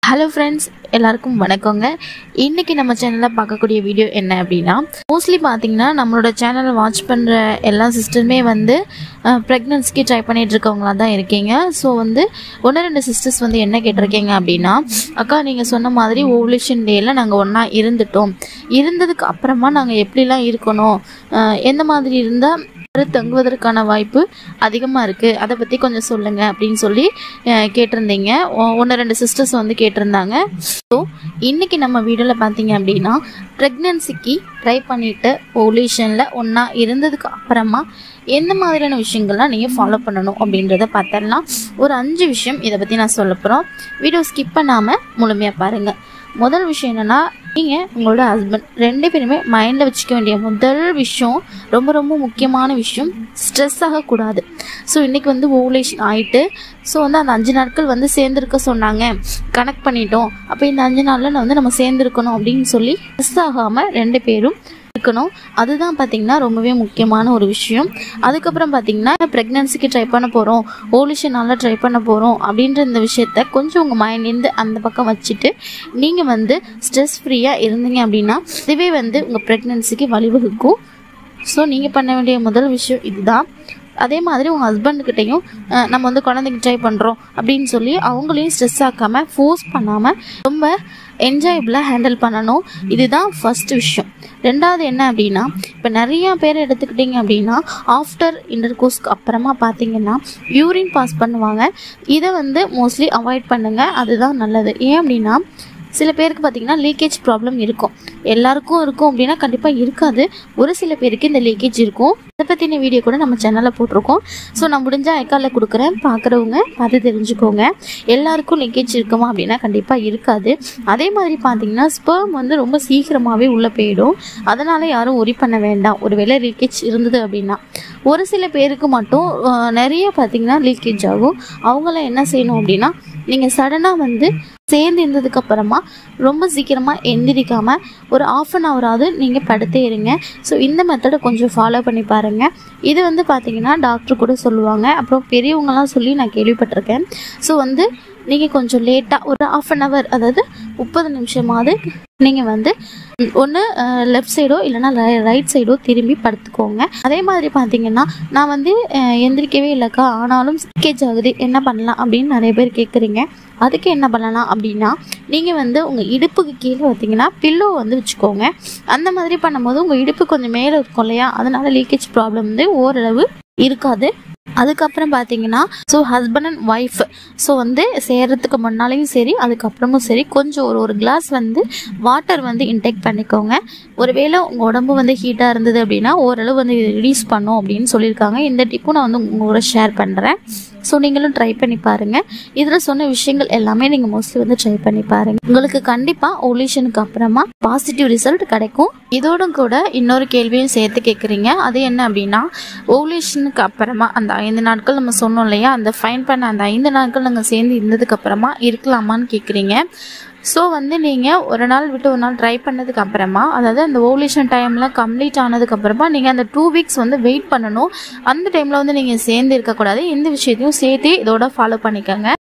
hello friends எல்லாருக்கும் வணக்கங்க இன்றைக்கி நம்ம சேனலில் பார்க்கக்கூடிய வீடியோ என்ன அப்படின்னா மோஸ்ட்லி பார்த்தீங்கன்னா நம்மளோட சேனலை வாட்ச் பண்ணுற எல்லா சிஸ்டருமே வந்து ப்ரெக்னன்சிக்கு ட்ரை பண்ணிட்டு இருக்கவங்களா தான் இருக்கீங்க ஸோ வந்து ஒன்று ரெண்டு சிஸ்டர்ஸ் வந்து என்ன கேட்டிருக்கீங்க அப்படின்னா அக்கா நீங்கள் சொன்ன மாதிரி ஓவலேஷன் டேயில் நாங்கள் ஒன்றா இருந்துட்டோம் இருந்ததுக்கு அப்புறமா நாங்கள் எப்படிலாம் இருக்கணும் அஹ் எந்த மாதிரி இருந்தால் தங்குவதற்கான வாய்ப்பு அதிகமாக இருக்குது அதை பற்றி கொஞ்சம் சொல்லுங்கள் அப்படின்னு சொல்லி அஹ், கேட்டிருந்தீங்க ஒன்று ரெண்டு சிஸ்டர்ஸ் வந்து கேட்டிருந்தாங்க ஸோ இன்றைக்கி நம்ம வீடியோவில் பார்த்தீங்க அப்படின்னா ப்ரெக்னென்சிக்கு ட்ரை பண்ணிவிட்டு ஓலேஷனில் ஒன்றா இருந்ததுக்கு அப்புறமா எந்த மாதிரியான விஷயங்கள்லாம் நீங்கள் ஃபாலோ பண்ணணும் அப்படின்றத பார்த்தரலாம் ஒரு அஞ்சு விஷயம் இதை பற்றி நான் சொல்ல போகிறோம் வீடியோ ஸ்கிப் பண்ணாமல் முழுமையாக பாருங்கள் முதல் விஷயம் என்னென்னா நீங்கள் உங்களோட ஹஸ்பண்ட் ரெண்டு பேருமே மைண்டில் வச்சுக்க வேண்டிய முதல் விஷயம் ரொம்ப ரொம்ப முக்கியமான விஷயம் ஸ்ட்ரெஸ் ஆகக்கூடாது ஸோ இன்றைக்கி வந்து ஓவலேஷன் ஆகிட்டு ஸோ வந்து அந்த அஞ்சு நாட்கள் வந்து சேர்ந்துருக்க சொன்னாங்க கனெக்ட் பண்ணிட்டோம் அப்போ இந்த அஞ்சு நாளில் நான் வந்து நம்ம சேர்ந்துருக்கணும் அப்படின்னு சொல்லி ஸ்ட்ரெஸ் ஆகாமல் ரெண்டு பேரும் இருக்கணும் அதுதான் பார்த்தீங்கன்னா ரொம்பவே முக்கியமான ஒரு விஷயம் அதுக்கப்புறம் பார்த்தீங்கன்னா ப்ரெக்னன்சிக்கு ட்ரை பண்ண போகிறோம் ஓலிஷனால ட்ரை பண்ண போகிறோம் அப்படின்ற இந்த விஷயத்த கொஞ்சம் உங்கள் மைண்ட்லேருந்து அந்த பக்கம் வச்சுட்டு நீங்கள் வந்து ஸ்ட்ரெஸ் ஃப்ரீயாக இருந்தீங்க அப்படின்னா இதுவே வந்து உங்கள் ப்ரெக்னன்சிக்கு வழிவகுக்கும் ஸோ நீங்கள் பண்ண வேண்டிய முதல் விஷயம் இதுதான் அதே மாதிரி உங்கள் ஹஸ்பண்டுக்கிட்டையும் நம்ம வந்து குழந்தைக்கு ட்ரை பண்ணுறோம் அப்படின்னு சொல்லி அவங்களையும் ஸ்ட்ரெஸ் ஆக்காமல் ஃபோர்ஸ் பண்ணாமல் ரொம்ப என்ஜாயபிளாக ஹேண்டில் பண்ணணும் இதுதான் ஃபர்ஸ்ட் விஷயம் ரெண்டாவது என்ன அப்படின்னா இப்போ நிறையா பேர் எடுத்துக்கிட்டிங்க அப்படின்னா ஆஃப்டர் இன்டர் கோர்ஸ்க்கு அப்புறமா பார்த்தீங்கன்னா யூரின் பாஸ் பண்ணுவாங்க இதை வந்து மோஸ்ட்லி அவாய்ட் பண்ணுங்கள் அதுதான் நல்லது ஏன் அப்படின்னா சில பேருக்கு பார்த்தீங்கன்னா லீக்கேஜ் ப்ராப்ளம் இருக்கும் எல்லாருக்கும் இருக்கும் அப்படின்னா கண்டிப்பாக இருக்காது ஒரு சில பேருக்கு இந்த லீக்கேஜ் இருக்கும் அதை பற்றின வீடியோ கூட நம்ம சேனலில் போட்டிருக்கோம் ஸோ நான் முடிஞ்சால் ஐக்காலில் கொடுக்குறேன் பார்க்குறவங்க பார்த்து தெரிஞ்சுக்கோங்க எல்லாருக்கும் லீக்கேஜ் இருக்குமா அப்படின்னா கண்டிப்பாக இருக்காது அதே மாதிரி பார்த்தீங்கன்னா ஸ்பெர்ம் வந்து ரொம்ப சீக்கிரமாகவே உள்ளே போயிடும் அதனால் யாரும் ஒரி பண்ண வேண்டாம் ஒரு வேளை லீக்கேஜ் இருந்தது அப்படின்னா ஒரு சில பேருக்கு மட்டும் அஹ், நிறைய பார்த்தீங்கன்னா லீக்கேஜ் ஆகும் அவங்களாம் என்ன செய்யணும் அப்படின்னா நீங்கள் சடனாக வந்து சேர்ந்து இருந்ததுக்கு அப்புறமா ரொம்ப சீக்கிரமாக எந்திரிக்காம ஒரு ஆஃப் அன் ஹவராவது நீங்கள் படுத்தே இருங்க ஸோ இந்த மெத்தடை கொஞ்சம் ஃபாலோ பண்ணி பாருங்கள் இது வந்து பார்த்தீங்கன்னா டாக்டர் கூட சொல்லுவாங்க அப்புறம் பெரியவங்கலாம் சொல்லி நான் கேள்விப்பட்டிருக்கேன் ஸோ வந்து நீங்கள் கொஞ்சம் லேட்டாக ஒரு ஆஃப் அன் ஹவர் அதாவது முப்பது நிமிஷமாவது நீங்கள் வந்து ஒன்று லெஃப்ட் சைடோ இல்லைனா ரைட் சைடோ திரும்பி படுத்துக்கோங்க அதே மாதிரி பார்த்தீங்கன்னா நான் வந்து அஹ், எந்திரிக்கவே இல்லைக்கா ஆனாலும் லீக்கேஜ் ஆகுது என்ன பண்ணலாம் அப்படின்னு நிறைய பேர் கேட்குறீங்க அதுக்கு என்ன பண்ணலாம் அப்படின்னா நீங்கள் வந்து உங்கள் இடுப்புக்கு கீழே பார்த்தீங்கன்னா பில்லோ வந்து வச்சுக்கோங்க அந்த மாதிரி பண்ணும்போது உங்கள் இடுப்பு கொஞ்சம் மேலே இருக்கும் இல்லையா அதனால லீக்கேஜ் ப்ராப்ளம் வந்து ஓரளவு இருக்காது அதுக்கப்புறம் பார்த்தீங்கன்னா so husband and wife so வந்து சேர்றதுக்கு முன்னாலேயும் சரி அதுக்கப்புறமும் சரி கொஞ்சம் ஒரு ஒரு கிளாஸ் வந்து வாட்டர் வந்து இன்டேக் பண்ணிக்கோங்க ஒருவேளை உங்கள் உடம்பு வந்து ஹீட்டாக இருந்தது அப்படின்னா ஓரளவு வந்து ரிலீஸ் பண்ணும் அப்படின்னு சொல்லியிருக்காங்க இந்த டிப்பும் நான் வந்து உங்களோட ஷேர் பண்ணுறேன் ஸோ நீங்களும் ட்ரை பண்ணி பாருங்கள் இதில் சொன்ன விஷயங்கள் எல்லாமே நீங்கள் மோஸ்ட்லி வந்து ட்ரை பண்ணி பாருங்கள் உங்களுக்கு கண்டிப்பாக ஓலிஷனுக்கு அப்புறமா பாசிட்டிவ் ரிசல்ட் கிடைக்கும் இதோட கூட இன்னொரு கேள்வியும் சேர்த்து கேட்குறீங்க அது என்ன அப்படின்னா ஓவலேஷனுக்கு அப்புறமா அந்த ஐந்து நாட்கள் நம்ம சொன்னோம் இல்லையா அந்த ஃபைன் பண்ண அந்த ஐந்து நாட்கள் நாங்கள் சேர்ந்து இருந்ததுக்கு அப்புறமா இருக்கலாமான்னு கேட்குறீங்க ஸோ வந்து நீங்கள் ஒரு நாள் விட்டு ஒரு நாள் ட்ரை பண்ணதுக்கு அப்புறமா அதாவது அந்த ஓவலேஷன் டைம்லாம் கம்ப்ளீட் ஆனதுக்கு அப்புறமா நீங்கள் அந்த டூ வீக்ஸ் வந்து வெயிட் பண்ணணும் அந்த டைமில் வந்து நீங்கள் சேர்ந்து இருக்கக்கூடாது இந்த விஷயத்தையும் சேர்த்து இதோட ஃபாலோ பண்ணிக்கோங்க